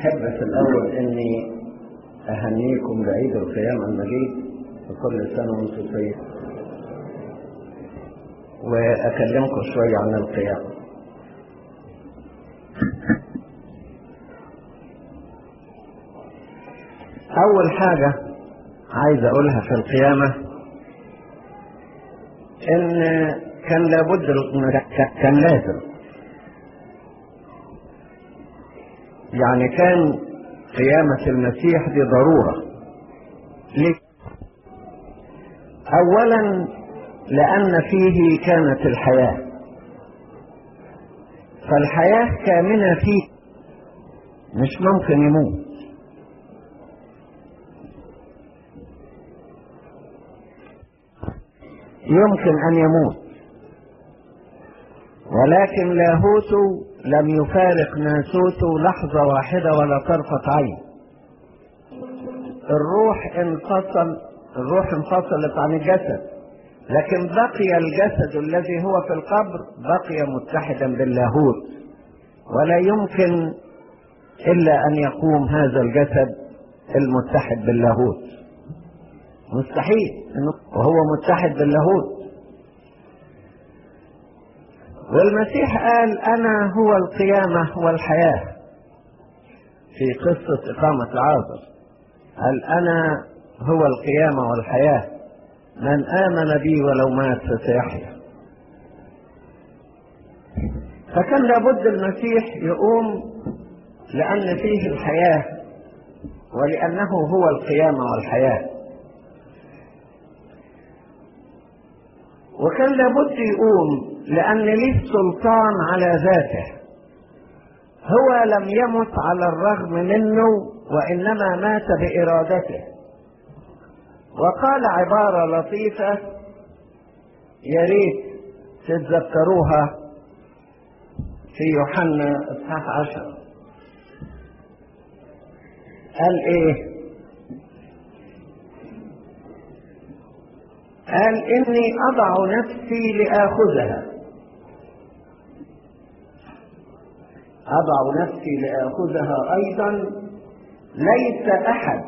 أحب في الأول إني أهنيكم بعيد القيامة المجيد وكل سنة وأنتم طيب وأكلمكم شوية عن القيامة أول حاجة عايز أقولها في القيامة إن كان لابد كان لازم يعني كان قيامة المسيح دي ضرورة ليه؟ أولا لأن فيه كانت الحياة فالحياة كامنة فيه مش ممكن يموت يمكن أن يموت ولكن لاهوته لم يفارق ناسوته لحظة واحدة ولا طرفة عين الروح انفصل الروح انفصلت عن الجسد لكن بقي الجسد الذي هو في القبر بقي متحدا باللاهوت ولا يمكن إلا أن يقوم هذا الجسد المتحد باللاهوت مستحيل وهو متحد باللاهوت والمسيح قال أنا هو القيامة والحياة في قصة إقامة العازر قال أنا هو القيامة والحياة من آمن بي ولو مات فسيحيا فكان لابد المسيح يقوم لأن فيه الحياة ولأنه هو القيامة والحياة وكان لابد يقوم لأن ليه سلطان على ذاته هو لم يمت على الرغم منه وإنما مات بإرادته وقال عبارة لطيفة يا ريت تتذكروها في يوحنا اصحاح عشر قال ايه قال اني اضع نفسي لاخذها اضع نفسي لاخذها ايضا ليس احد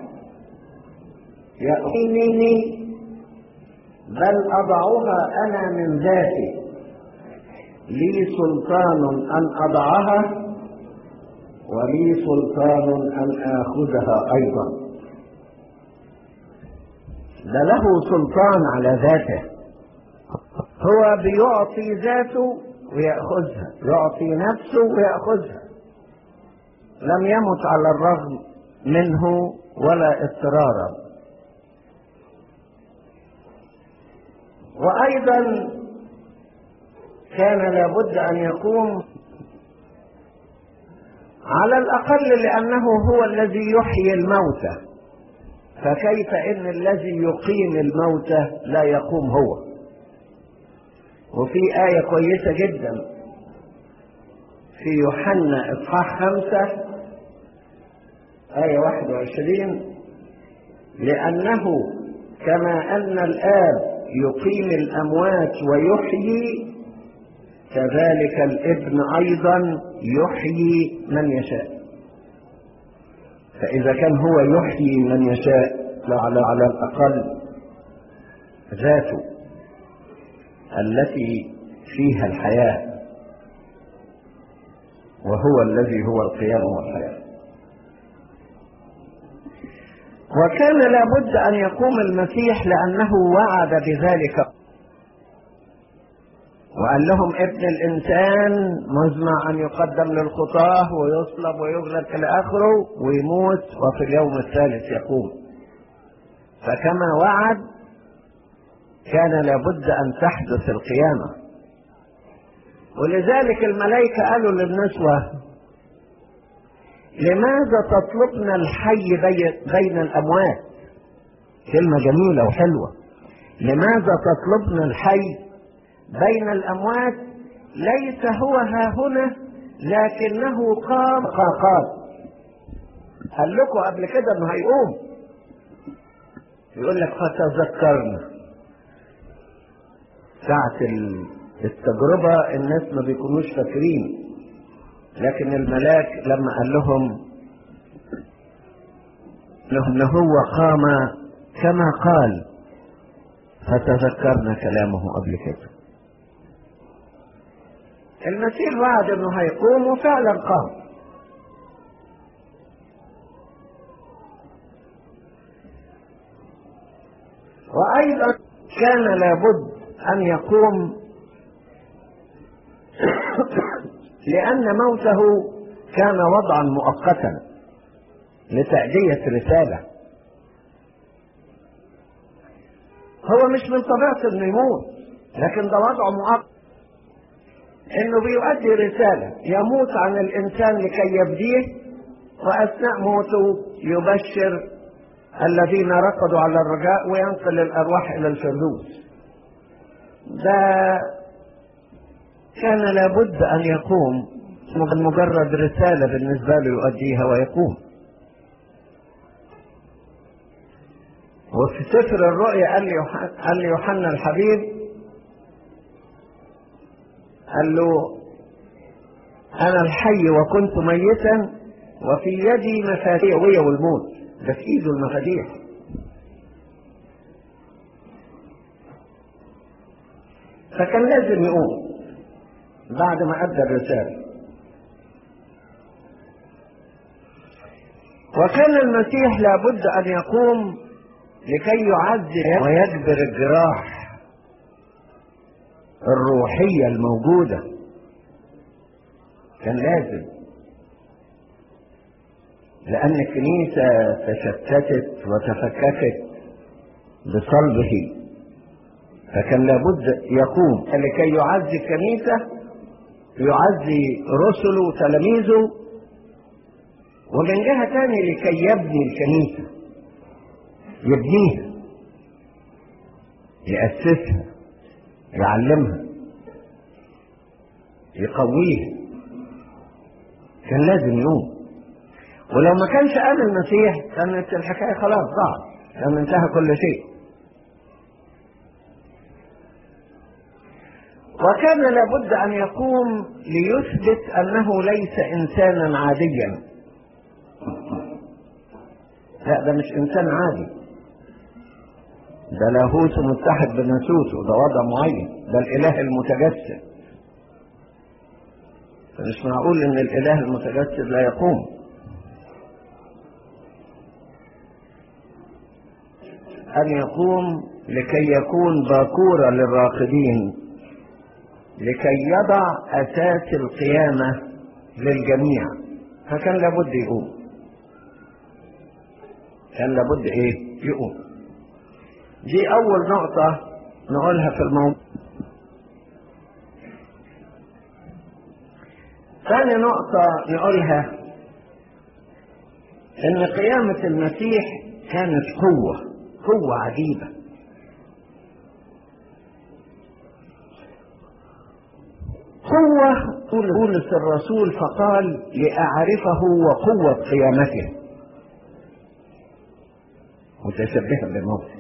يأتيني بل أضعها أنا من ذاتي لي سلطان أن أضعها ولي سلطان أن آخذها أيضا ده له سلطان على ذاته هو بيعطي ذاته ويأخذها يعطي نفسه ويأخذها لم يمت على الرغم منه ولا اضطرارا وأيضا كان لابد أن يقوم على الأقل لأنه هو الذي يحيي الموتى فكيف إن الذي يقيم الموتى لا يقوم هو وفي آية كويسة جدا في يوحنا إصحاح خمسة آية واحد وعشرين لأنه كما أن الآب يقيم الأموات ويحيي كذلك الابن أيضا يحيي من يشاء فإذا كان هو يحيي من يشاء على على الأقل ذاته التي فيها الحياة وهو الذي هو القيام والحياة وكان لابد أن يقوم المسيح لأنه وعد بذلك وقال لهم ابن الإنسان مزمع أن يقدم للخطاة ويصلب ويغلب إلى آخره ويموت وفي اليوم الثالث يقوم فكما وعد كان لابد أن تحدث القيامة ولذلك الملائكة قالوا للنسوة لماذا تطلبن الحي بين الأموات كلمة جميلة وحلوة لماذا تطلبن الحي بين الأموات ليس هو ها هنا لكنه قام قام قال لكم قبل كده انه هيقوم يقول لك فتذكرنا ساعة التجربة الناس ما بيكونوش فاكرين لكن الملاك لما قال لهم أن هو قام كما قال فتذكرنا كلامه قبل كده المسيح وعد انه هيقوم وفعلا قام وايضا كان لابد ان يقوم لان موته كان وضعا مؤقتا لتأدية رسالة هو مش من طبيعته انه يموت لكن ده وضعه مؤقت انه بيؤدي رسالة يموت عن الانسان لكي يبديه واثناء موته يبشر الذين رقدوا على الرجاء وينقل الارواح الى الفردوس ده كان لابد ان يقوم مجرد رسالة بالنسبة له يؤديها ويقوم وفي سفر الرؤيا قال لي قال لي يوحنا الحبيب قال له انا الحي وكنت ميتا وفي يدي مفاتيح والموت ده في ايده المفاتيح فكان لازم يقوم بعد ما ادى الرساله وكان المسيح لابد ان يقوم لكي يعزل ويجبر الجراح الروحية الموجودة كان لازم لأن الكنيسة تشتتت وتفككت بصلبه فكان لابد يقوم لكي يعزي الكنيسة يعزي رسله وتلاميذه ومن جهة تانية لكي يبني الكنيسة يبنيها يأسسها يعلمها يقويها كان لازم يقوم ولو ما كانش قال المسيح كانت الحكاية خلاص ضاعت كان انتهى كل شيء وكان لابد أن يقوم ليثبت أنه ليس إنسانا عاديا لا ده مش إنسان عادي ده لاهوت متحد بناسوته ده وضع معين ده الاله المتجسد فمش معقول ان الاله المتجسد لا يقوم ان يقوم لكي يكون باكورا للراقدين لكي يضع اساس القيامه للجميع فكان لابد يقوم كان لابد ايه يقوم دي أول نقطة نقولها في الموضوع ثاني نقطة نقولها إن قيامة المسيح كانت قوة قوة عجيبة قوة بولس الرسول فقال لأعرفه وقوة قيامته متشبها بموته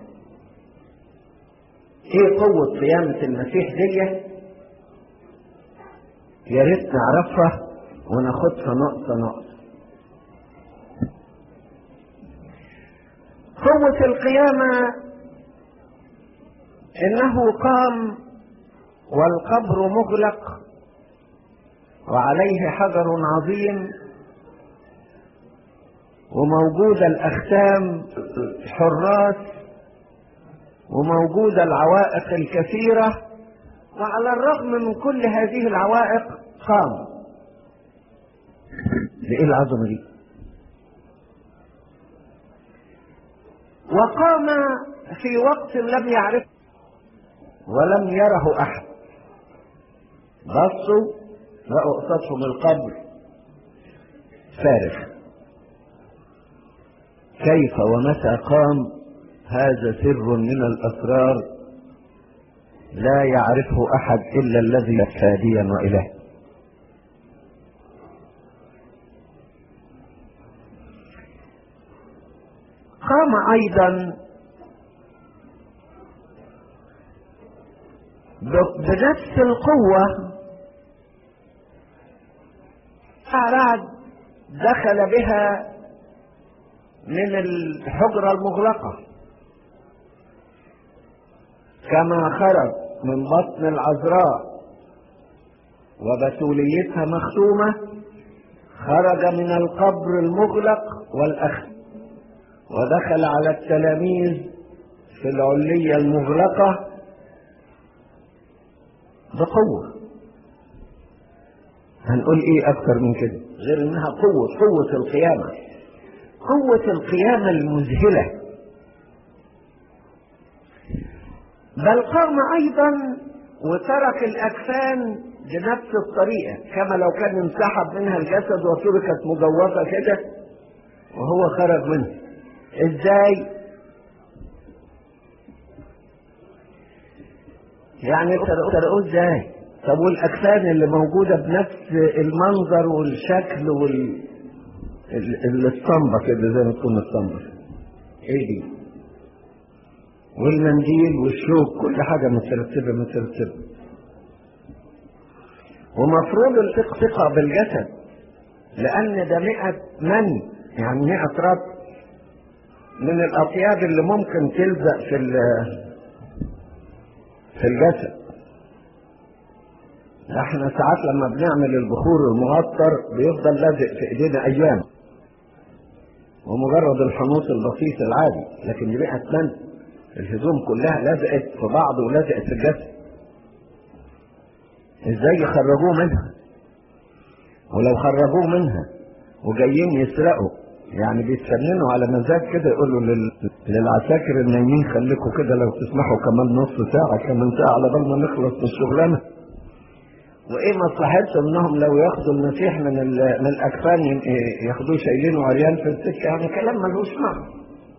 ايه قوة قيامة المسيح دي يا ريت نعرفها وناخدها نقطة نقطة قوة القيامة انه قام والقبر مغلق وعليه حجر عظيم وموجود الاختام حراس وموجودة العوائق الكثيرة وعلى الرغم من كل هذه العوائق قام لإيه العظمة دي وقام في وقت لم يعرف ولم يره أحد بصوا لقوا قصتهم القبر فارغ كيف ومتى قام هذا سر من الأسرار لا يعرفه أحد إلا الذي فاديا وإله قام أيضا بنفس القوة أعراد دخل بها من الحجرة المغلقة كما خرج من بطن العذراء وبتوليتها مختومة خرج من القبر المغلق والأخ ودخل على التلاميذ في العلية المغلقة بقوة هنقول ايه اكتر من كده غير انها قوة قوة القيامة قوة القيامة المذهلة بل قام ايضا وترك الاكفان بنفس الطريقة كما لو كان انسحب منها الجسد وتركت مجوفة كده وهو خرج منها ازاي يعني ترقوه ازاي طب والاجسام اللي موجوده بنفس المنظر والشكل وال الاسطمبه كده زي ما تكون اسطمبه ايه دي والمنديل والشوك كل حاجه مترتبه مترتبه ومفروض الثقة بالجسد لأن ده مئة من يعني مئة رب من الأطياب اللي ممكن تلزق في في الجسد احنا ساعات لما بنعمل البخور المعطر بيفضل لازق في ايدينا ايام ومجرد الحنوط البسيط العادي لكن دي بقت من الهدوم كلها لزقت في بعض ولزقت في الجسد ازاي يخرجوه منها ولو خرجوه منها وجايين يسرقوا يعني بيتفننوا على مزاج كده يقولوا لل... للعساكر النايمين خليكم كده لو تسمحوا كمان نص ساعة كمان ساعة على بال ما نخلص من الشغلانة وايه مصلحتهم انهم لو ياخدوا المسيح من ال... من الاكفان ياخدوه شايلينه عريان في السكة يعني كلام ملوش معنى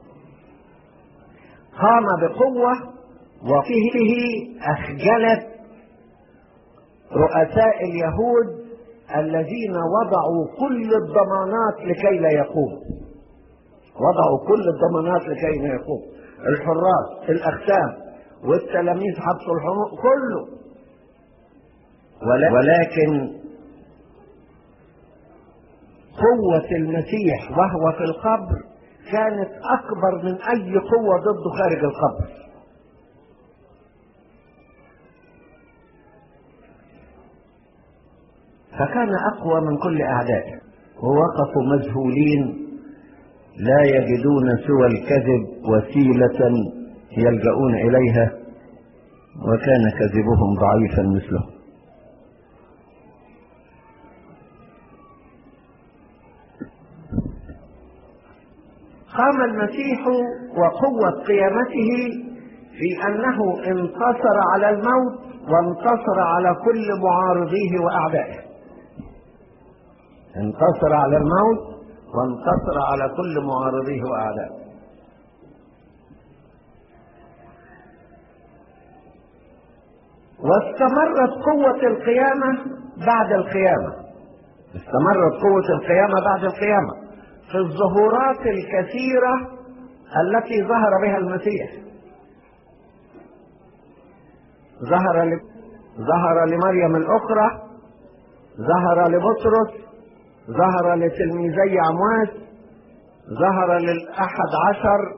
قام بقوة وفيه أخجلت رؤساء اليهود الذين وضعوا كل الضمانات لكي لا يقوم وضعوا كل الضمانات لكي لا يقوم الحراس الاختام والتلاميذ حبسوا الحنوط كله ولكن قوة المسيح وهو في القبر كانت أكبر من أي قوة ضده خارج القبر فكان أقوى من كل أعدائه ووقفوا مذهولين لا يجدون سوى الكذب وسيلة يلجؤون إليها وكان كذبهم ضعيفا مثله قام المسيح وقوة قيامته في أنه انتصر على الموت وانتصر على كل معارضيه وأعدائه انتصر على الموت وانتصر على كل معارضيه واعدائه واستمرت قوة القيامة بعد القيامة استمرت قوة القيامة بعد القيامة في الظهورات الكثيرة التي ظهر بها المسيح ظهر ل... ظهر لمريم الأخرى ظهر لبطرس ظهر لتلميذي عمواس ظهر للأحد عشر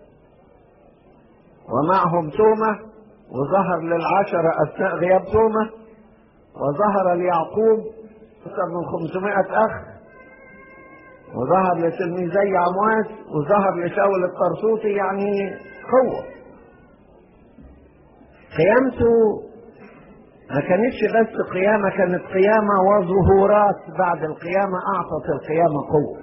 ومعهم تومة وظهر للعشرة أثناء غياب تومة وظهر ليعقوب أكثر من خمسمائة أخ وظهر لتلميذي عمواس وظهر لشاول الطرسوطي يعني قوة قيامته ما كانتش بس قيامة كانت قيامة وظهورات بعد القيامة أعطت القيامة قوة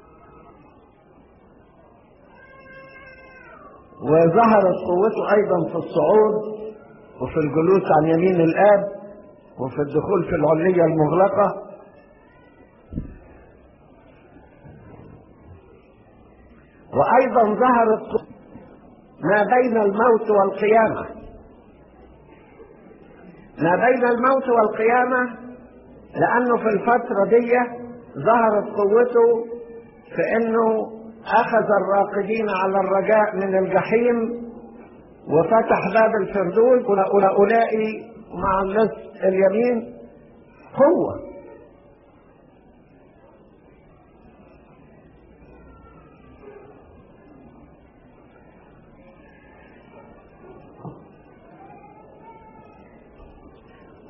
وظهرت قوته أيضا في الصعود وفي الجلوس عن يمين الآب وفي الدخول في العلية المغلقة وأيضا ظهرت ما بين الموت والقيامة ما بين الموت والقيامة لأنه في الفترة دي ظهرت قوته في أنه أخذ الراقدين على الرجاء من الجحيم وفتح باب الفردوس وهؤلاء مع اللص اليمين قوة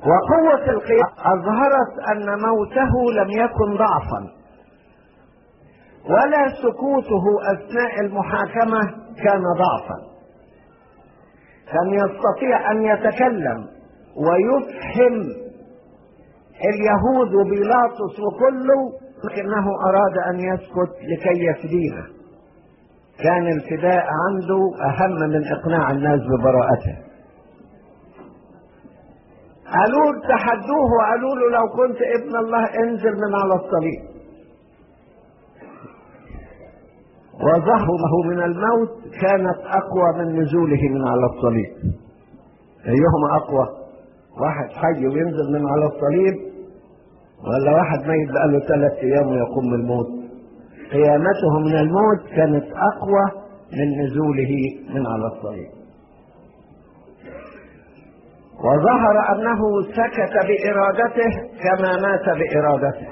وقوة القيامة أظهرت أن موته لم يكن ضعفا ولا سكوته أثناء المحاكمة كان ضعفا كان يستطيع أن يتكلم ويفهم اليهود وبيلاطس وكله لكنه أراد أن يسكت لكي يفدينا كان الفداء عنده أهم من إقناع الناس ببراءته قالوا تحدوه وقالوا له لو كنت ابن الله انزل من على الصليب وظهره من الموت كانت اقوى من نزوله من على الصليب ايهما اقوى واحد حي وينزل من على الصليب ولا واحد ميت بقاله ثلاث ايام ويقوم من الموت قيامته من الموت كانت اقوى من نزوله من على الصليب وظهر انه سكت بارادته كما مات بارادته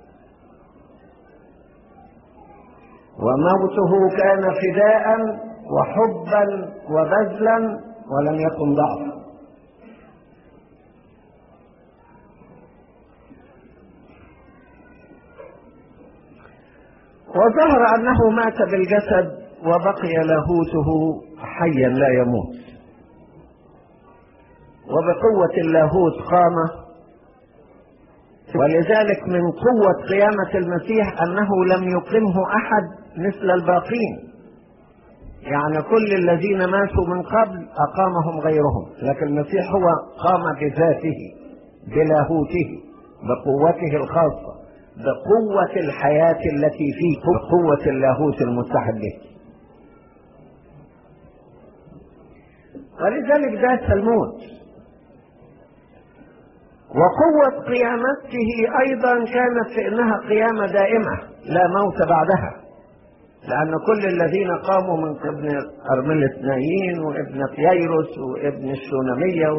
وموته كان فداء وحبا وبذلا ولم يكن ضعفا وظهر انه مات بالجسد وبقي لاهوته حيا لا يموت وبقوة اللاهوت قام ولذلك من قوة قيامة المسيح أنه لم يقمه أحد مثل الباقين يعني كل الذين ماتوا من قبل أقامهم غيرهم لكن المسيح هو قام بذاته بلاهوته بقوته الخاصة بقوة الحياة التي فيه قوة اللاهوت المتحد به ولذلك ذات الموت وقوة قيامته أيضا كانت في أنها قيامة دائمة لا موت بعدها لأن كل الذين قاموا من ابن أرملة نايين وابن ييروس وابن الشونمية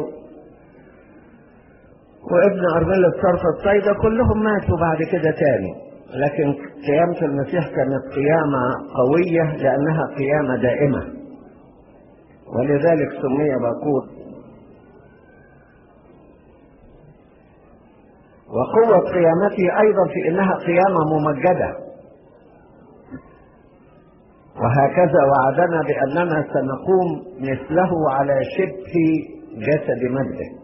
وابن أرملة صرف الصيدة كلهم ماتوا بعد كده تاني لكن قيامة المسيح كانت قيامة قوية لأنها قيامة دائمة ولذلك سمي باقور وقوة قيامته أيضا في أنها قيامة ممجدة وهكذا وعدنا بأننا سنقوم مثله على شبه جسد مجده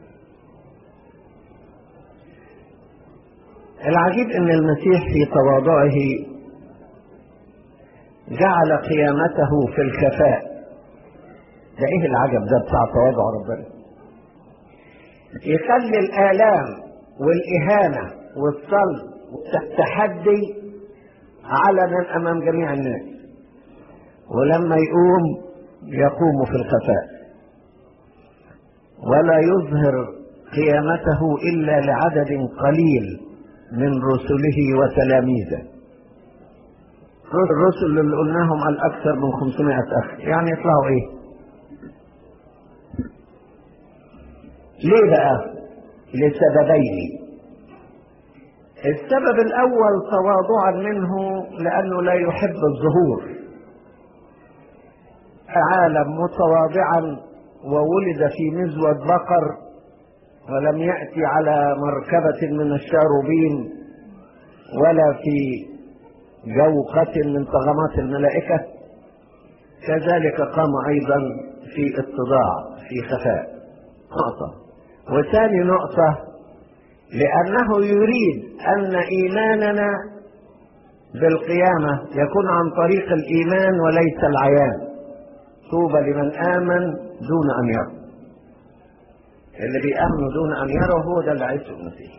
العجيب أن المسيح في تواضعه جعل قيامته في الخفاء ده ايه العجب ده بتاع تواضع ربنا يخلي الآلام والإهانة والصلب والتحدي علنا أمام جميع الناس ولما يقوم يقوم في الخفاء ولا يظهر قيامته إلا لعدد قليل من رسله وتلاميذه الرسل اللي قلناهم الأكثر من 500 أخ يعني يطلعوا إيه ليه بقى لسببين السبب الاول تواضعا منه لانه لا يحب الظهور عالم متواضعا وولد في مزود بقر ولم ياتي على مركبه من الشاروبين ولا في جوقه من طغمات الملائكه كذلك قام ايضا في اتضاع في خفاء نقطه وثاني نقطة لأنه يريد أن إيماننا بالقيامة يكون عن طريق الإيمان وليس العيان طوبى لمن آمن دون أن يرى اللي بيأمنوا دون أن يروا هو ده اللي عايزه المسيح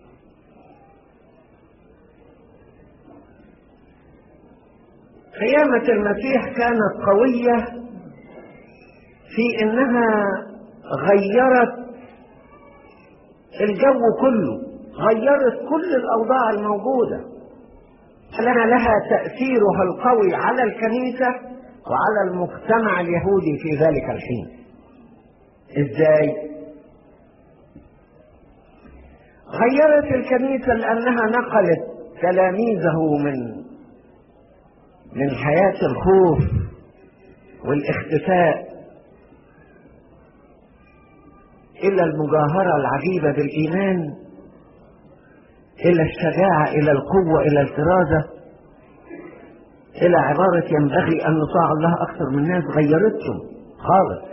قيامة المسيح كانت قوية في انها غيرت الجو كله غيرت كل الاوضاع الموجوده لنا لها تاثيرها القوي على الكنيسه وعلى المجتمع اليهودي في ذلك الحين ازاي غيرت الكنيسه لانها نقلت تلاميذه من من حياه الخوف والاختفاء إلى المجاهرة العجيبة بالإيمان إلى الشجاعة إلى القوة إلى الكرازة إلى عبارة ينبغي أن نطاع الله أكثر من الناس غيرتهم خالص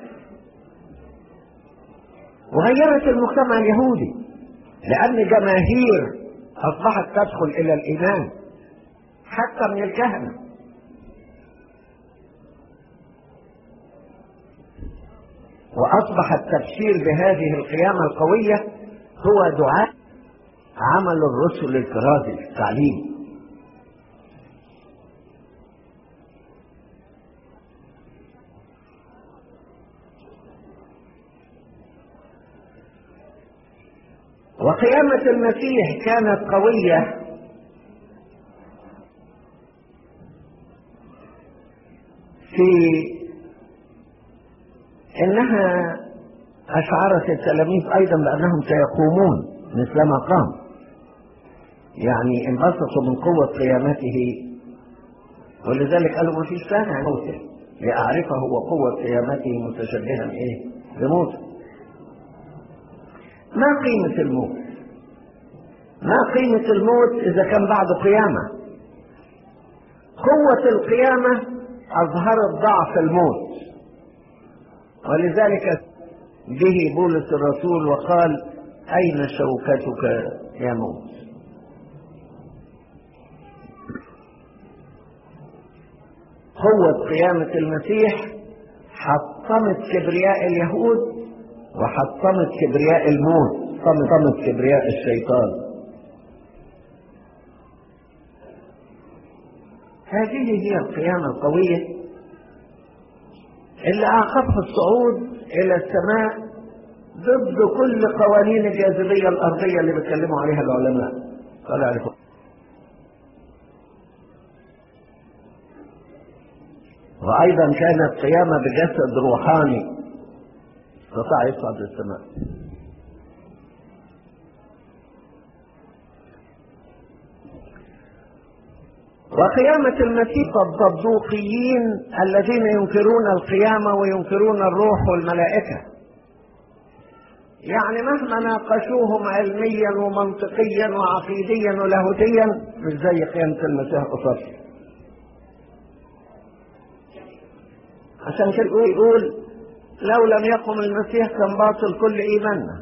وغيرت المجتمع اليهودي لأن جماهير أصبحت تدخل إلى الإيمان حتى من الكهنة وأصبح التبشير بهذه القيامة القوية هو دعاء عمل الرسل الكرازي التعليم وقيامة المسيح كانت قوية في انها اشعرت التلاميذ ايضا بانهم سيقومون مثلما قام يعني انبسطوا من قوة قيامته ولذلك قالوا ما فيش سامع موته لأعرفه وقوة قيامته متشبها ايه بموته ما قيمة الموت ما قيمة الموت إذا كان بعد قيامة قوة القيامة أظهرت ضعف الموت ولذلك به بولس الرسول وقال أين شوكتك يا موت قوة قيامة المسيح حطمت كبرياء اليهود وحطمت كبرياء الموت حطمت كبرياء الشيطان هذه هي القيامة القوية اللي أعقبها الصعود إلى السماء ضد كل قوانين الجاذبية الأرضية اللي بيتكلموا عليها العلماء قال عليكم وأيضا كانت قيامة بجسد روحاني استطاع يصعد للسماء وقيامة المسيح الضبوقيين الذين ينكرون القيامة وينكرون الروح والملائكة يعني مهما ناقشوهم علميا ومنطقيا وعقيديا ولاهوتيا مش زي قيامة المسيح قصص عشان كده يقول لو لم يقم المسيح كان باطل كل ايماننا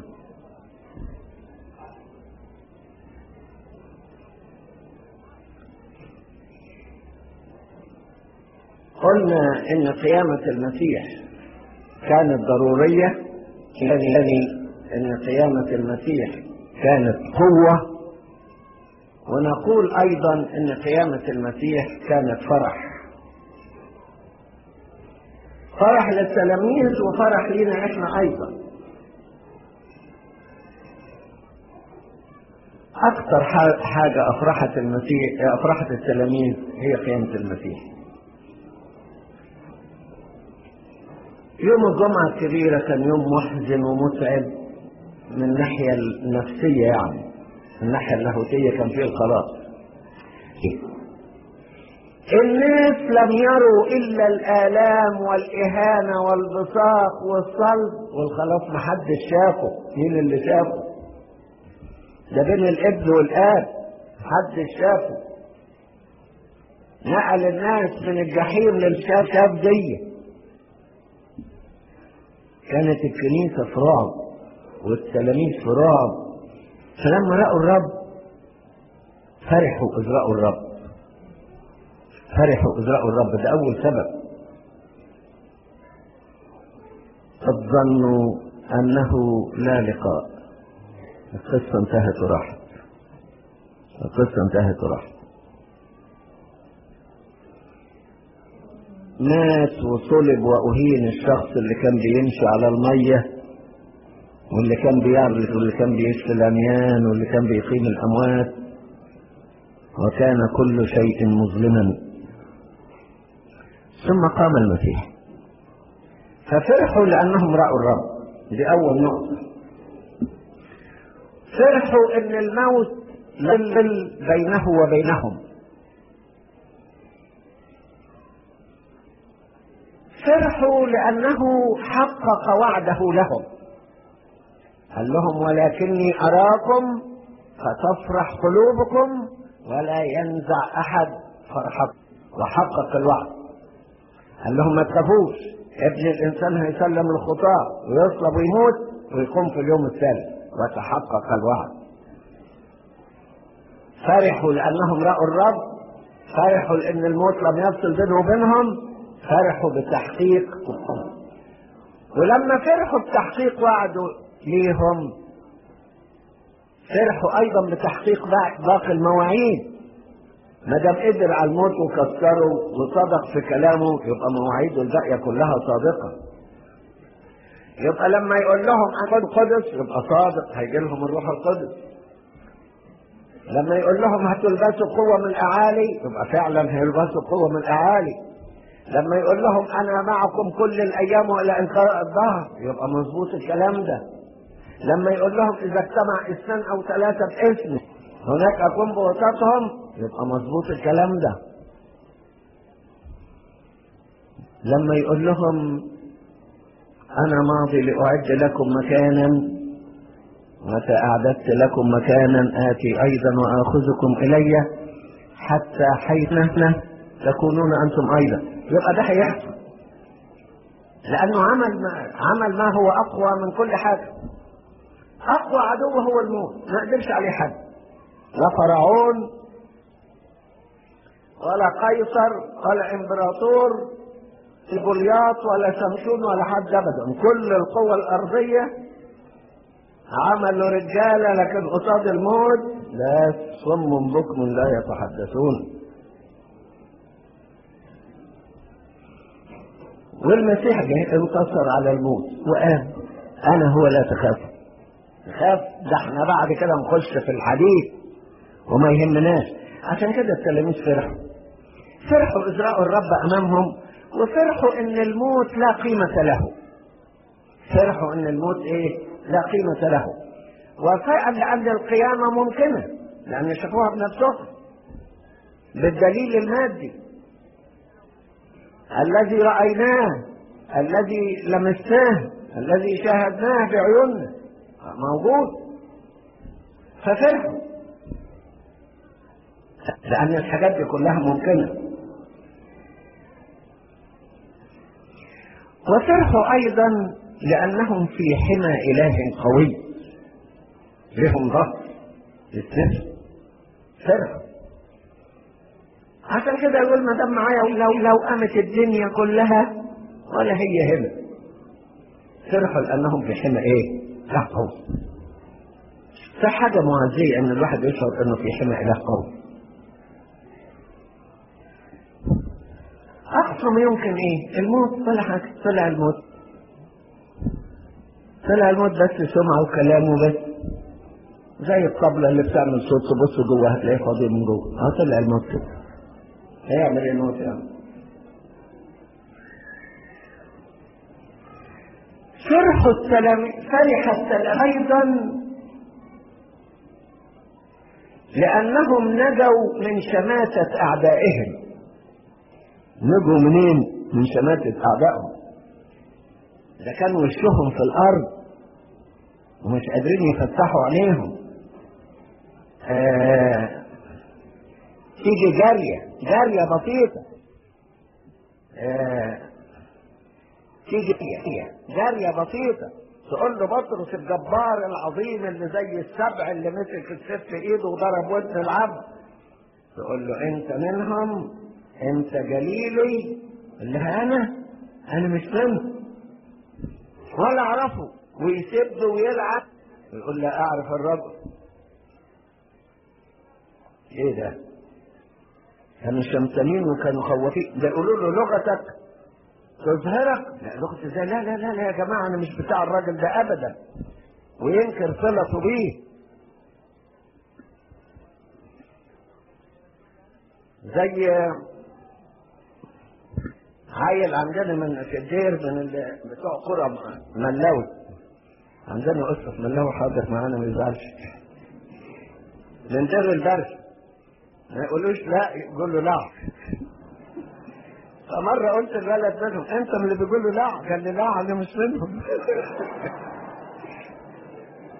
قلنا ان قيامة المسيح كانت ضرورية يعني ان قيامة المسيح كانت قوة ونقول ايضا ان قيامة المسيح كانت فرح فرح للتلاميذ وفرح لنا احنا ايضا اكثر حاجة افرحت المسيح افرحت التلاميذ هي قيامة المسيح يوم الجمعة الكبيرة كان يوم محزن ومتعب من الناحية النفسية يعني من الناحية اللاهوتية كان فيه الخلاص الناس لم يروا إلا الآلام والإهانة والبصاق والصلب والخلاص محدش شافه مين اللي شافه ده بين الابن والآب محدش شافه نقل الناس من الجحيم للشاف شاف دي كانت الكنيسة في رعب والتلاميذ في رعب فلما رأوا الرب فرحوا إذ رأوا الرب فرحوا إذ رأوا الرب ده أول سبب قد ظنوا أنه لا لقاء القصة انتهت وراحت القصة انتهت وراحت مات وصلب وأهين الشخص اللي كان بيمشي على المية واللي كان بيعرف واللي كان بيشفي العميان واللي كان بيقيم الأموات وكان كل شيء مظلما ثم قام المسيح ففرحوا لأنهم رأوا الرب دي أول نقطة فرحوا إن الموت يظل بينه وبينهم فرحوا لأنه حقق وعده لهم قال لهم ولكني أراكم فتفرح قلوبكم ولا ينزع أحد فرحكم وحقق الوعد قال لهم ما تخافوش ابن الإنسان هيسلم الخطاة ويصلب ويموت ويقوم في اليوم الثالث وتحقق الوعد فرحوا لأنهم رأوا الرب فرحوا لأن الموت لم يفصل بينه وبينهم فرحوا بتحقيق ولما فرحوا بتحقيق وعده ليهم فرحوا ايضا بتحقيق باقي المواعيد ما دام قدر على الموت وكسره وصدق في كلامه يبقى مواعيده الباقيه كلها صادقه يبقى لما يقول لهم انا القدس يبقى صادق هيجي لهم الروح القدس لما يقول لهم هتلبسوا قوه من الاعالي يبقى فعلا هيلبسوا قوه من الاعالي لما يقول لهم انا معكم كل الايام والى انقاء الظهر يبقى مظبوط الكلام ده لما يقول لهم اذا اجتمع اثنان او ثلاثه باسمي هناك اكون بوسطهم يبقى مظبوط الكلام ده لما يقول لهم انا ماضي لاعد لكم مكانا متى اعددت لكم مكانا اتي ايضا واخذكم الي حتى حيث نحن تكونون انتم ايضا يبقى ده هيحصل لانه عمل ما عمل ما هو اقوى من كل حاجه اقوى عدو هو الموت ما قدرش عليه حد لا فرعون ولا قيصر ولا امبراطور جولياط ولا شمشون ولا حد ابدا كل القوى الارضيه عملوا رجاله لكن قصاد الموت لا صم بكم لا يتحدثون والمسيح جه انتصر على الموت وقال انا هو لا تخاف تخاف ده احنا بعد كده نخش في الحديث وما يهمناش عشان كده التلاميذ فرحوا فرحوا إذ رأوا الرب أمامهم وفرحوا إن الموت لا قيمة له فرحوا إن الموت إيه لا قيمة له وفعلا لأن القيامة ممكنة لأن شافوها بنفسهم بالدليل المادي الذي رأيناه الذي لمسناه الذي شاهدناه بعيوننا موجود ففرحوا لأن الحاجات دي كلها ممكنة وفرحوا أيضا لأنهم في حمى إله قوي لهم ظهر للسر فرحوا عشان كده يقول ما دام معايا لو لو قامت الدنيا كلها ولا هي هنا فرحوا لأنهم في حمى إيه؟ له قوي فحاجة معزية إن الواحد يشعر إنه في حمى إله قوي أقصى ما يمكن إيه؟ الموت طلع طلع الموت طلع الموت بس سمعه وكلامه بس زي الطبلة اللي بتعمل صوت تبص جوه هتلاقيه فاضي من جوه اه طلع الموت كده هيعمل ايه الموت يعني فرح التلاميذ فرح التلاميذ ايضا لانهم نجوا من شماتة اعدائهم نجوا منين من شماتة اعدائهم ده كان وشهم في الارض ومش قادرين يفتحوا عينيهم آه تيجي جارية جارية بسيطة آه تيجي جارية بسيطة تقول له بطرس الجبار العظيم اللي زي السبع اللي مسك السيف في ايده وضرب ودن العبد تقول له انت منهم انت جليلي اللي انا انا مش منهم ولا اعرفه ويسب ويلعب ويقول لا اعرف الرجل ايه ده كانوا شمسانين وكانوا خوافين ده يقولوا له لغتك تظهرك لا لغة ازاي لا لا لا لا يا جماعة انا مش بتاع الراجل ده ابدا وينكر صلته بيه زي عيل عندنا من في الدير من ال- بتوع قرى ملاوي عندنا قصة ملاوي حاضر معانا ما يزعلش من دير البرش ما يقولوش لا يقول له لا فمرة قلت الولد منهم انت من اللي بيقول له لا قال لي لا انا مش منهم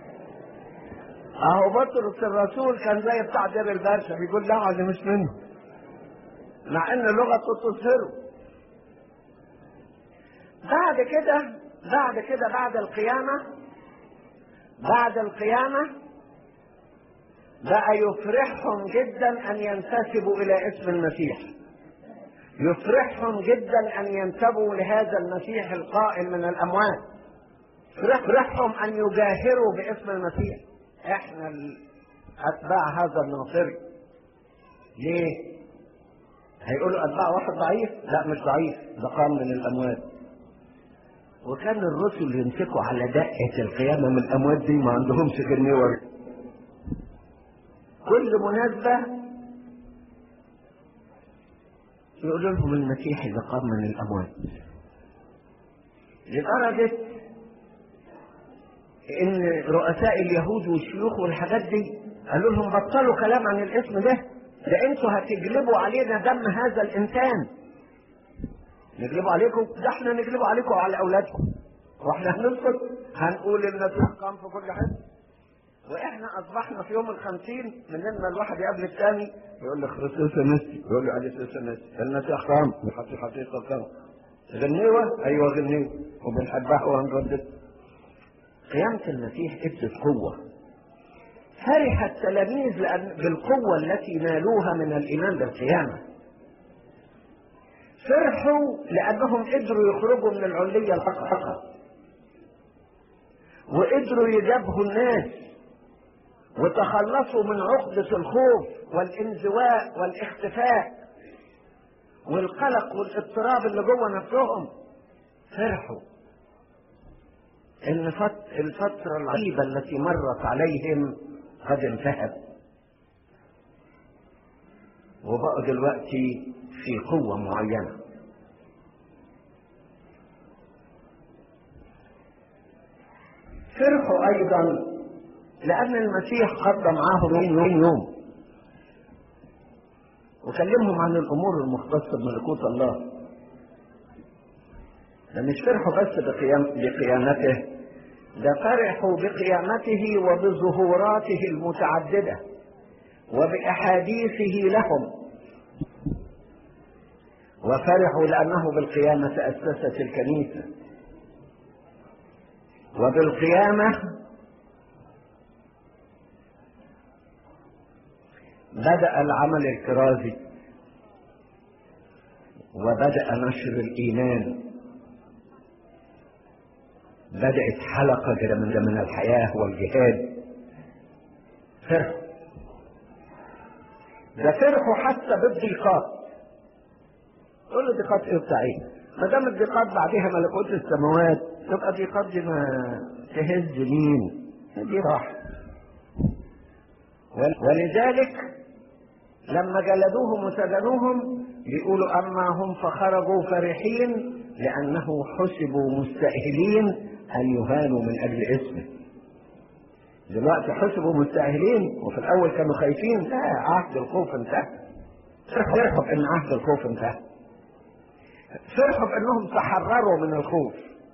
اهو بطرس الرسول كان زي بتاع دير البرشا بيقول لا اللي مش منه مع ان لغته تظهره بعد كده بعد كده بعد القيامة بعد القيامة بقى يفرحهم جدا ان ينتسبوا الى اسم المسيح يفرحهم جدا ان ينتبهوا لهذا المسيح القائم من الاموات يفرحهم ان يجاهروا باسم المسيح احنا اتباع هذا الناصري ليه هيقولوا اتباع واحد ضعيف لا مش ضعيف ده قام من الاموات وكان الرسل يمسكوا على دقة القيامة من الأموات دي ما عندهمش غير نور كل مناسبة يقولوا لهم المسيح إذا قام من الأموات لدرجة إن رؤساء اليهود والشيوخ والحاجات دي قالوا لهم بطلوا كلام عن الاسم ده ده انتوا هتجلبوا علينا دم هذا الإنسان نجلبوا عليكم ده احنا نجلبوا عليكم وعلى اولادكم واحنا هنسكت هنقول المسيح قام في كل حته واحنا اصبحنا في يوم الخمسين مننا الواحد يقابل الثاني يقول لك خريستوس نسي يقول له عليه الصلاه نسي المسيح قام بحق حقيقه قام غنيوه ايوه غنيوه وبنحبها وهنردد قيامة المسيح ادت قوة فرح التلاميذ لأن بالقوة التي نالوها من الإيمان بالقيامة فرحوا لأنهم قدروا يخرجوا من العلية الحقيقة وقدروا يجابهوا الناس وتخلصوا من عقدة الخوف والانزواء والاختفاء والقلق والاضطراب اللي جوه نفسهم فرحوا ان الفترة العجيبة التي مرت عليهم قد انتهت وبقوا دلوقتي في قوة معينة فرحوا أيضا لأن المسيح قضى معاهم يوم يوم وكلمهم عن الأمور المختصة بملكوت الله ده مش فرحوا بس بقيام بقيامته ده فرحوا بقيامته وبظهوراته المتعددة وبأحاديثه لهم وفرحوا لأنه بالقيامة تأسست الكنيسة وبالقيامة بدأ العمل الكرازي وبدأ نشر الإيمان بدأت حلقة من من الحياة والجهاد فرحوا ده فرحوا حتى بالضيقات تقول له ضيقات ايه بتاع ايه؟ ما دام الضيقات بعدها ملكوت السماوات تبقى الضيقات دي ما تهز مين؟ دي راحة ولذلك لما جلدوهم وسجنوهم يقولوا اما هم فخرجوا فرحين لانه حسبوا مستأهلين ان يهانوا من اجل اسمه دلوقتي حسبوا مستأهلين وفي الاول كانوا خايفين لا عهد الخوف انتهى فرحوا ان عهد الخوف انتهى فرحوا بانهم تحرروا من الخوف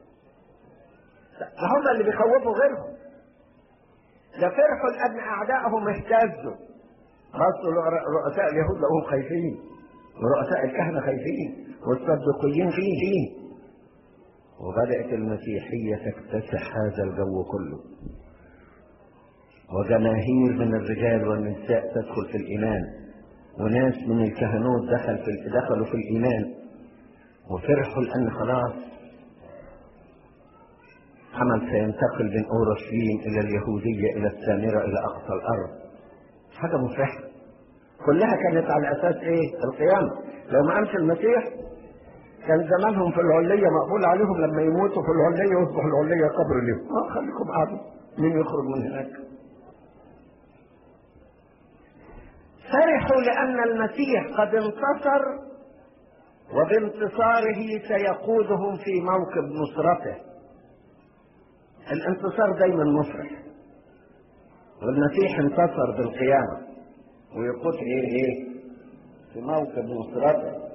ده هم اللي بيخوفوا غيرهم ده فرحوا لان اعدائهم اهتزوا بصوا رؤساء اليهود لقوهم خايفين ورؤساء الكهنه خايفين والصدقيين خايفين وبدات المسيحيه تكتسح هذا الجو كله وجماهير من الرجال والنساء تدخل في الايمان وناس من الكهنوت دخل في دخلوا في الايمان وفرحوا لأن خلاص عمل سينتقل من أورشليم إلى اليهودية إلى السامرة إلى أقصى الأرض حاجة مفرحة كلها كانت على أساس إيه؟ القيامة لو ما قامش المسيح كان زمانهم في العلية مقبول عليهم لما يموتوا في العلية ويصبح العلية قبر لهم اه خليكم قاعدين مين يخرج من هناك فرحوا لأن المسيح قد انتصر وبانتصاره سيقودهم في موكب نصرته الانتصار دايما مفرح والمسيح انتصر بالقيامة ويقود ايه ايه في موكب نصرته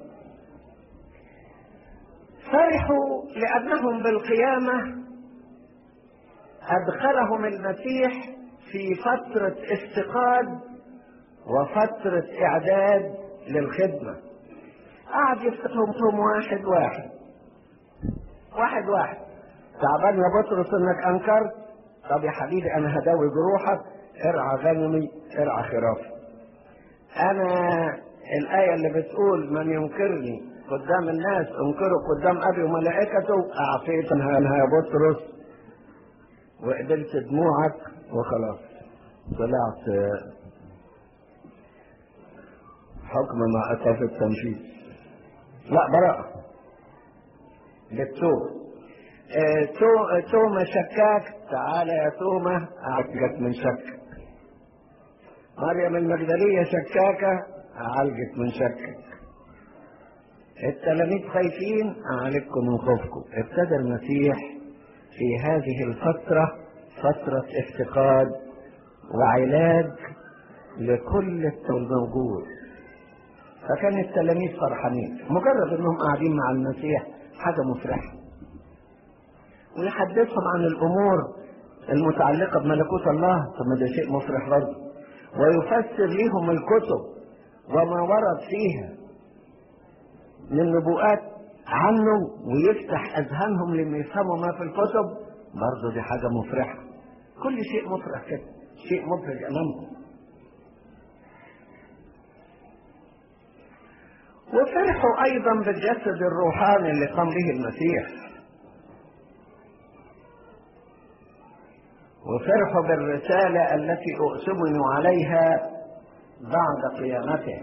فرحوا لأنهم بالقيامة أدخلهم المسيح في فترة افتقاد وفترة إعداد للخدمة قعد يفتحهم واحد واحد واحد واحد تعبان يا بطرس انك انكرت طب يا حبيبي انا هداوي جروحك ارعى غنمي ارعى خرافي انا الايه اللي بتقول من ينكرني قدام الناس انكره قدام ابي وملائكته اعطيت انا يا بطرس وقبلت دموعك وخلاص طلعت حكم ما اتى في التنفيذ لا براءة للتوبة آه، تو توما شكاك تعالى يا توما عالجت من شك مريم المجدلية شكاكة عالجت من شكك التلاميذ خايفين أعالجكم من خوفكم ابتدى المسيح في هذه الفترة فترة افتقاد وعلاج لكل الموجود فكان التلاميذ فرحانين مجرد انهم قاعدين مع المسيح حاجة مفرحة ويحدثهم عن الامور المتعلقة بملكوت الله طب ما ده شيء مفرح برضه ويفسر لهم الكتب وما ورد فيها من نبوءات عنه ويفتح اذهانهم لما يفهموا ما في الكتب برضه دي حاجة مفرحة كل شيء مفرح كده شيء مفرح امامكم وفرحوا ايضا بالجسد الروحاني اللي قام به المسيح وفرحوا بالرسالة التي اؤتمنوا عليها بعد قيامته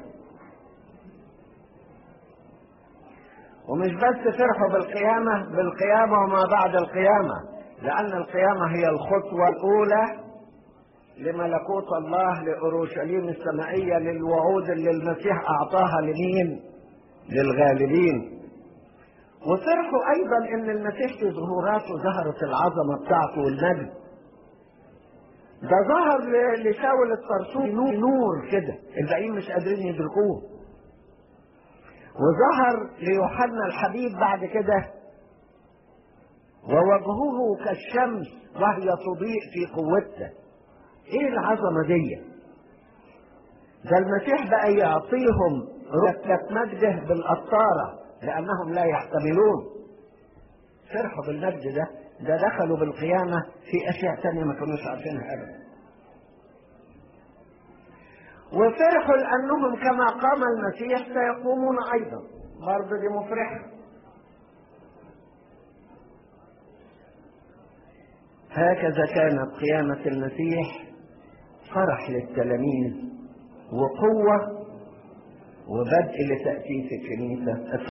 ومش بس فرحوا بالقيامة بالقيامة وما بعد القيامة لأن القيامة هي الخطوة الأولى لملكوت الله لأورشليم السمائية للوعود اللي المسيح أعطاها لمين؟ للغالبين وفرحوا أيضا إن المسيح في ظهوراته ظهرت العظمة بتاعته والمجد ده ظهر لشاول الطرسوس نور, نور كده الباقيين مش قادرين يدركوه وظهر ليوحنا الحبيب بعد كده ووجهه كالشمس وهي تضيء في قوته ايه العظمه دي ده المسيح بقى يعطيهم رتبة مجده بالقطارة لأنهم لا يحتملون فرحوا بالمجد ده ده دخلوا بالقيامة في أشياء تانية ما كانوش عارفينها أبدا وفرحوا لأنهم كما قام المسيح سيقومون أيضا برضه دي مفرحة هكذا كانت قيامة المسيح فرح للتلاميذ وقوة وبدء لتأسيس الكنيسة